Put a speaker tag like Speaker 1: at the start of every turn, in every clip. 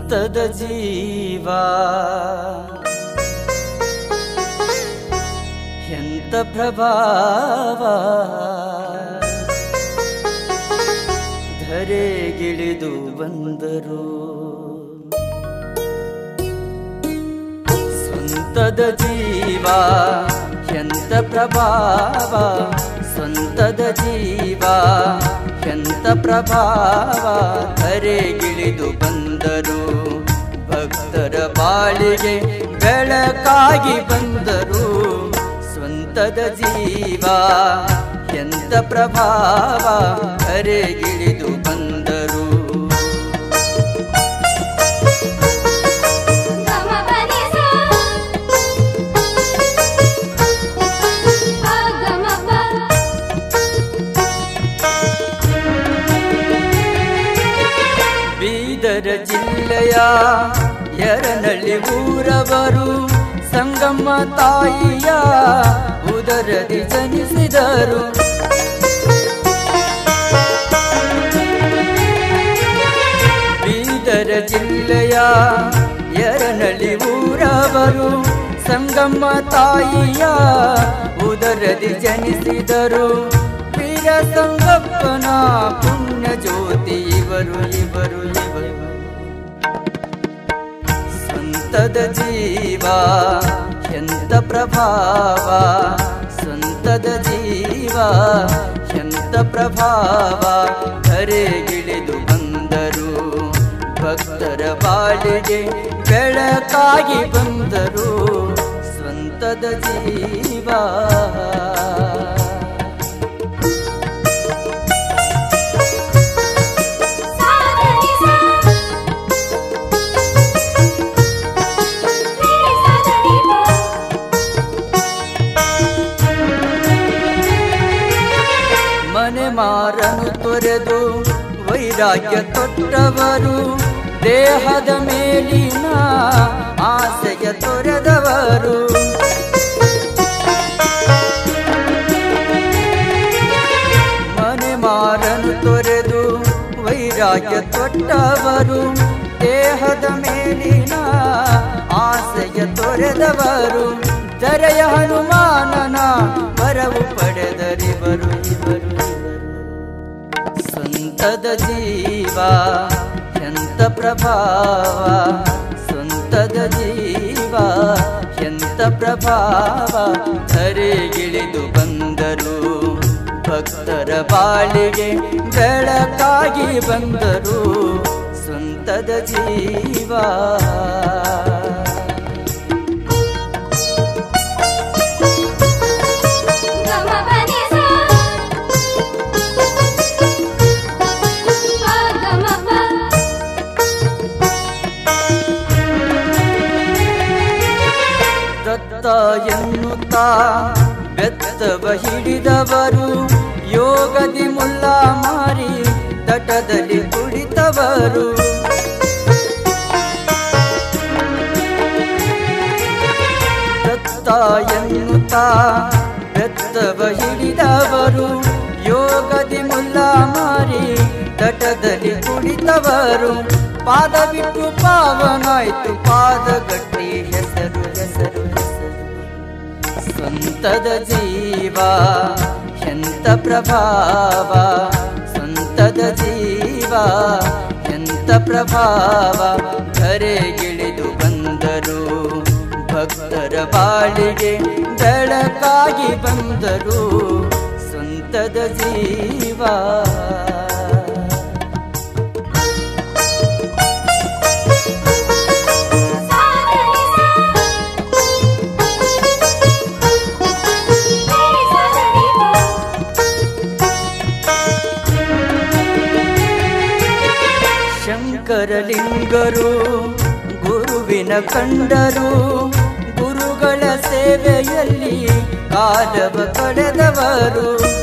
Speaker 1: ಸ್ವಂತದ ಜೀವ ಎಂತ ಪ್ರಭಾವ ಧರೆಗಿಳಿದು ಬಂದರು ಸ್ವಂತದ ಜೀವ ಎಂತ ಪ್ರಭಾವ ಸ್ವಂತದ ಜೀವ ಎಂತ ಪ್ರಭಾವ ಧರೆಗಿಳಿದು ಬಂದರು ಭಕ್ತರ ಬಾಳಿಗೆ ಬೆಳಕಾಗಿ ಬಂದರು ಸ್ವಂತದ ಜೀವ ಎಂತ ಪ್ರಭಾವ ಧರೆಗಿಳಿದು ಬಂದರು
Speaker 2: ಗಮ ಪನಿಸ ಆ ಗಮ ಪ
Speaker 1: ಬೀದರ ಜಿಲ್ಲೆಯ ಯರನಳ್ಳಿ ಊರವರು ಸಂಗಮ್ಮ ತಾಯಿಯ ಉದರದಿ ಜನಿಸಿದರು ಬೀದರ ಜಿಲ್ಲೆಯ ಯರನಳ್ಳಿ ಊರವರು ಸಂಗಮ್ಮ ತಾಯಿಯ ಉದರದಿ ಜನಿಸಿದರು ವೀರ ಸಂಗಪ್ಪನ ಪುಣ್ಯ ಜ್ಯೋತಿ ಇವರು ಇವರು ಇವರು ಸ್ವಂತದ ಜೀವ ಎಂತ ಪ್ರಭಾವ ಸ್ವಂತದ ಜೀವ ಎಂತ ಪ್ರಭಾವ ಧರೆಗಿಳಿದು ಬಂದರು ಭಕ್ತರ ಬಾಳಿಗೆ ಬೆಳಕಾಗಿ ಬಂದರು ಸ್ವಂತದ ಜೀವ
Speaker 2: ಸಾಧನಿಸ ನೀ ಸಾಧನಿಪ
Speaker 1: ಮನೆ ಮಾರನು ತೊರೆದು ವೈರಾಗ್ಯ ತೊಟ್ಟವರು ದೇಹದ ಮೇಲಿನ ಆಸೆಯ ತೊರೆದವರು ಮನೆ ಮಾರನು ತೊರೆದು ವೈರಾಗ್ಯ ತೊಟ್ಟವರು ದೇಹದ ಮೇಲಿನ ಆಸೆಯ ತೊರೆದವರು ಜರೆಯ ಹನುಮಾನನ ವರವು ಪಡೆದರಿವರು ಇವರು ಇವರು ಸ್ವಂತದ ಜೀವ ಎಂತ ಪ್ರಭಾವ ಸ್ವಂತದ ಜೀವ ಎಂತ ಪ್ರಭಾವ ಧರೆಗಿಳಿದು ಬಂದರು ಭಕ್ತರ ಬಾಳಿಗೆ ಬೆಳಕಾಗಿ ಬಂದರು ಸ್ವಂತದ ಜೀವ
Speaker 2: ಗಮ ಪನಿಸ ಆ ಗಮ ಪ
Speaker 1: ದತ್ತ ಎನ್ನುತ್ತಾ ಬೆತ್ತವ ಹಿಡಿದವರು ಯೋಗದಿ ಮುಲ್ಲ ಮಾರಿ ತಟದಲ್ಲಿ ಕುಳಿತವರು ದತ್ತ ಎನ್ನುತ್ತಾ ಬೆತ್ತವ ಹಿಡಿದವರು ಯೋಗದಿ ಮುಲ್ಲ ಮಾರಿ ತಟದಲ್ಲಿ ಕುಳಿತವರು ಪಾದ ಬಿಟ್ಟು ಪಾವನಾಯ್ತು ಪಾದ ಗಟ್ಟಿ ಹೆಸರು ಹೆಸರು ಹೆಸರು ಸ್ವಂತದ ಜೀವ ಎಂತ ಪ್ರಭಾವ ಸ್ವಂತದ ಜೀವ ಎಂತ ಪ್ರಭಾವ ಧರೆಗಿಳಿದು ಬಂದರು ಭಕ್ತರ ಬಾಳಿಗೆ ಬೆಳಕಾಗಿ ಬಂದರು ಸ್ವಂತದ ಜೀವ
Speaker 2: ಸಾಧನಿಸ ನೀ ಸಾಧನಿಪ
Speaker 1: ಶಂಕರಲಿಂಗರು ಗುರುವಿನ ಕಂಡರು ಗುರುಗಳ ಸೇವೆಯಲ್ಲಿ ಕಾಲವ ಕಳೆದವರು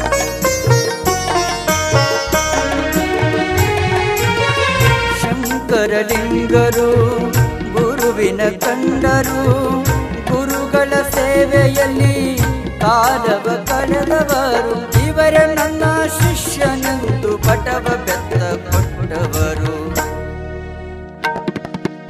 Speaker 1: ಶಂಕರಲಿಂಗರು ಗುರುವಿನ ಕಂಡರು ಗುರುಗಳ ಸೇವೆಯಲ್ಲಿ ಕಾಲವ ಕಳೆದವರು ಇವರ ನನ್ನ ಶಿಷ್ಯನೆಂದು ಪಟವ ಬೆತ್ತ ಕೊಟ್ಟವರು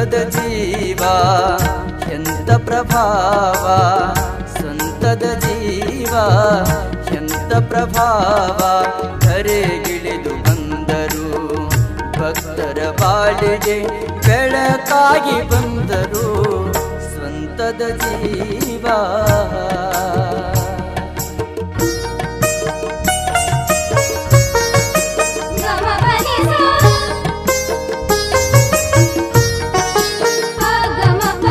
Speaker 1: ಸ್ವಂತದ ಜೀವ ಎಂತ ಪ್ರಭಾವ ಸ್ವಂತದ ಜೀವ ಎಂತ ಪ್ರಭಾವ ಧರೆಗಿಳಿದು ಬಂದರು ಭಕ್ತರ ಬಾಳಿಗೆ ಬೆಳಕಾಗಿ ಬಂದರು ಸ್ವಂತದ ಜೀವ
Speaker 2: ಗಮ ಪನಿ ಸಾ ಆ ಗಮ ಪ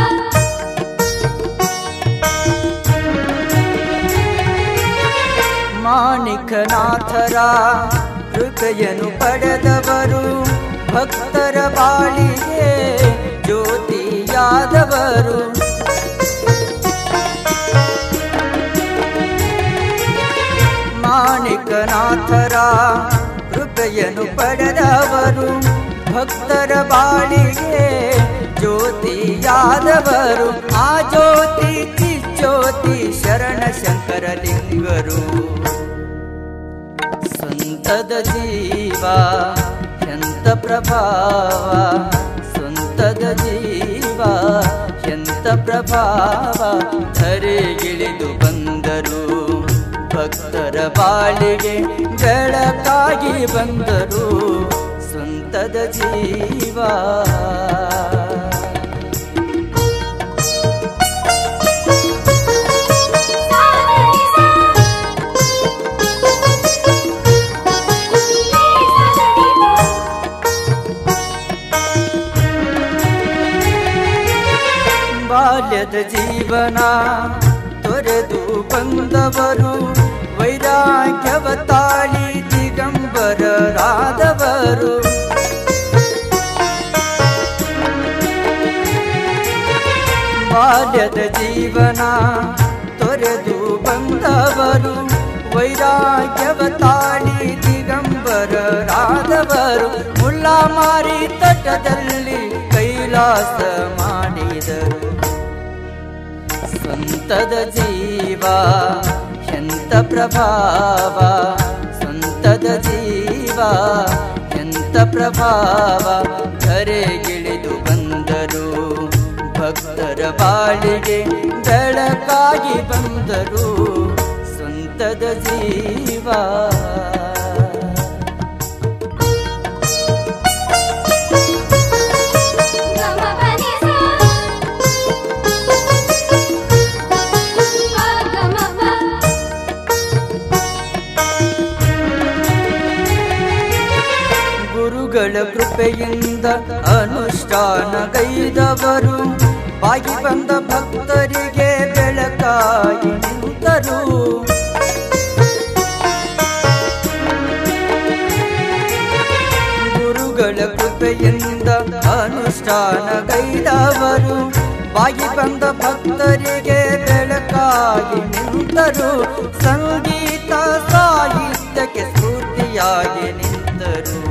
Speaker 1: ಮಾಣಿಕನಾಥರ ಕೃಪೆಯನ್ನು ಪಡೆದವರು ಭಕ್ತರ ಬಾಳಿಗೆ ಜ್ಯೋತಿಯಾದವರು ಮಾಣಿಕನಾಥರ ಕೃಪೆಯನ್ನು ಪಡೆದವರು ಭಕ್ತರ ಬಾಳಿಗೆ ಜ್ಯೋತಿಯಾದವರು ಆ ಜ್ಯೋತಿ ಜ್ಯೋತಿ ಶರಣ ಶಂಕರಲಿಂಗರು ಸ್ವಂತದ ಜೀವ ಎಂತ ಪ್ರಭಾವ ಸ್ವಂತದ ಜೀವ ಎಂತ ಪ್ರಭಾವ ಧರೆಗಿಳಿದು ಬಂದರು ಭಕ್ತರ ಬಾಳಿಗೆ ಬೆಳಕಾಗಿ ಬಂದರು ಸ್ವಂತದ ಜೀವ
Speaker 2: ಸಾಧನಿ ಸಾ ಸಾಧನಿ ಪ
Speaker 1: ಬಾಲ್ಯದ ಜೀವನ ತೊರೆದು ಬಂದವರು ವೈರಾಗ್ಯವ ತಾಳಿ ದಿಗಂಬರರಾದವರು ಬಾಲ್ಯದ ಜೀವನ ತೊರೆದು ಬಂದವರು ವೈರಾಗ್ಯವ ತಾಳಿ ದಿಗಂಬರರಾದವರು ಮುಲ್ಲಾ ಮಾರಿ ತಟದಲ್ಲಿ ಕೈಲಾಸ ಮಾಡಿದರು ಸ್ವಂತದ ಜೀವ ಎಂತ ಪ್ರಭಾವ ಸ್ವಂತದ ಜೀವ ಎಂತ ಪ್ರಭಾವ ಧರೆಗಿಳಿದು ಬಂದರು ಭಕ್ತರ ಬಾಳಿಗೆ ಬೆಳಕಾಗಿ ಬಂದರು ಸ್ವಂತದ ಜೀವ
Speaker 2: ಗಮ ಪನಿ ಸಾ ಆ ಗಮ ಪ
Speaker 1: ಗುರುಗಳ ಕೃಪೆಯಿಂದ ಅನುಷ್ಠಾನಗೈದವರು ಬಾಗಿ ಬಂದ ಭಕ್ತರಿಗೆ ಬೆಳಕಾಗಿ ನಿಂತರು ಗುರುಗಳ ಕೃಪೆಯಿಂದ ಅನುಷ್ಠಾನಗೈದವರು ಬಾಗಿ ಬಂದ ಭಕ್ತರಿಗೆ ಬೆಳಕಾಗಿ ನಿಂತರು ಸಂಗೀತ ಸಾಹಿತ್ಯಕ್ಕೆ ಸ್ಫೂರ್ತಿಯಾಗಿ ನಿಂತರು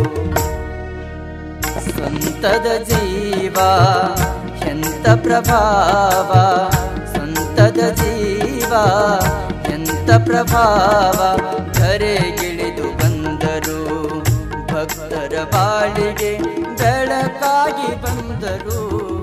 Speaker 1: ಸ್ವಂತದ ಜೀವ ಎಂತ ಪ್ರಭಾವ ಸ್ವಂತದ ಜೀವ ಎಂತ ಪ್ರಭಾವ ಧರೆಗಿಳಿದು ಬಂದರು ಭಕ್ತರ ಬಾಳಿಗೆ ಬೆಳಕಾಗಿ ಬಂದರು